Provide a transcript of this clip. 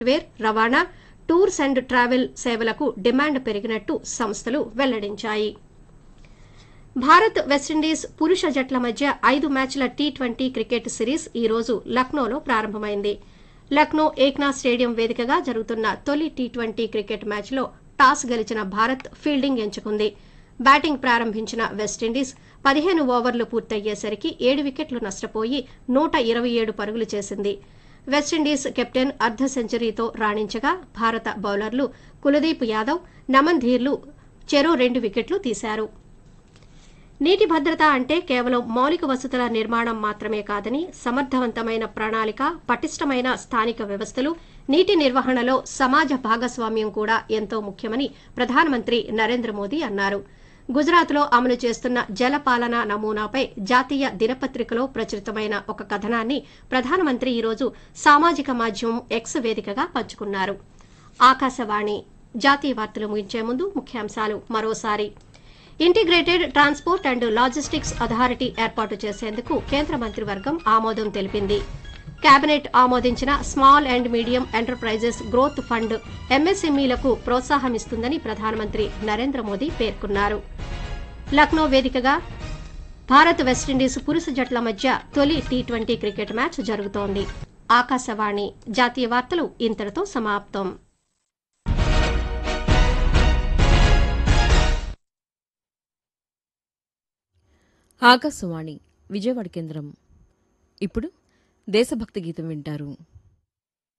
wear రవాణా tours and travel సేవలకు demand పెరిగినట్టు సంస్థలు వెల్లడించాయి భారత్ వెస్టిండీస్ పురుష జట్ల మధ్య ఐదు మ్యాచ్ల టీ ట్వంటీ క్రికెట్ సిరీస్ ఈ రోజు లక్నోలో ప్రారంభమైంది లక్నో ఏక్నాథ్ స్టేడియం వేదికగా జరుగుతున్న తొలి టీ ట్వంటీ క్రికెట్ మ్యాచ్లో టాస్ గెలిచిన భారత్ ఫీల్డింగ్ ఎంచుకుంది బ్యాటింగ్ ప్రారంభించిన వెస్టిండీస్ పదిహేను ఓవర్లు పూర్తయ్యేసరికి ఏడు వికెట్లు నష్టపోయి నూట ఇరవై ఏడు పరుగులు చేసింది వెస్టిండీస్ కెప్టెన్ అర్ధ సెంచరీతో రాణించగా భారత బౌలర్లు కులదీప్ యాదవ్ నమన్ ధీర్లు చెరో రెండు వికెట్లు తీశారు నీటి భద్రత అంటే కేవలం మౌలిక వసతుల నిర్మాణం మాత్రమే కాదని సమర్థవంతమైన ప్రణాళిక పటిష్టమైన స్థానిక వ్యవస్థలు నీటి నిర్వహణలో సమాజ భాగస్వామ్యం కూడా ఎంతో ముఖ్యమని ప్రధానమంత్రి నరేంద్ర మోదీ అన్నారు గుజరాత్లో అమలు చేస్తున్న జలపాలన నమూనాపై జాతీయ దినపత్రికలో ప్రచురితమైన ఒక కథనాన్ని ప్రధానమంత్రి ఈరోజు సామాజిక మాధ్యమం ఎక్స్ వేదికగా పంచుకున్నారు ఆకాశవాణి జాతీయ వార్తలు ముగించే ముందు ముఖ్యాంశాలు మరోసారి integrated transport and logistics authority ఏర్పాటు చేసేందుకు కేంద్ర మంత్రివర్గం ఆమోదం తెలిపింది కేబినెట్ ఆమోదించిన small and medium enterprises growth fund ఎంఎస్ఎంఈలకు ప్రోత్సాహమిస్తుందని ప్రధానమంత్రి నరేంద్ర మోదీ పేర్కొన్నారు లక్నో వేదికగా భారత్ వెస్టిండీస్ పురుష జట్ల మధ్య తొలి టీ ట్వంటీ క్రికెట్ మ్యాచ్ జరుగుతోంది ఆకాశవాణి జాతీయ వార్తలు ఇంతటితో సమాప్తం ఆకాశవాణి విజయవాడ కేంద్రం ఇప్పుడు దేశభక్తి గీతం వింటారు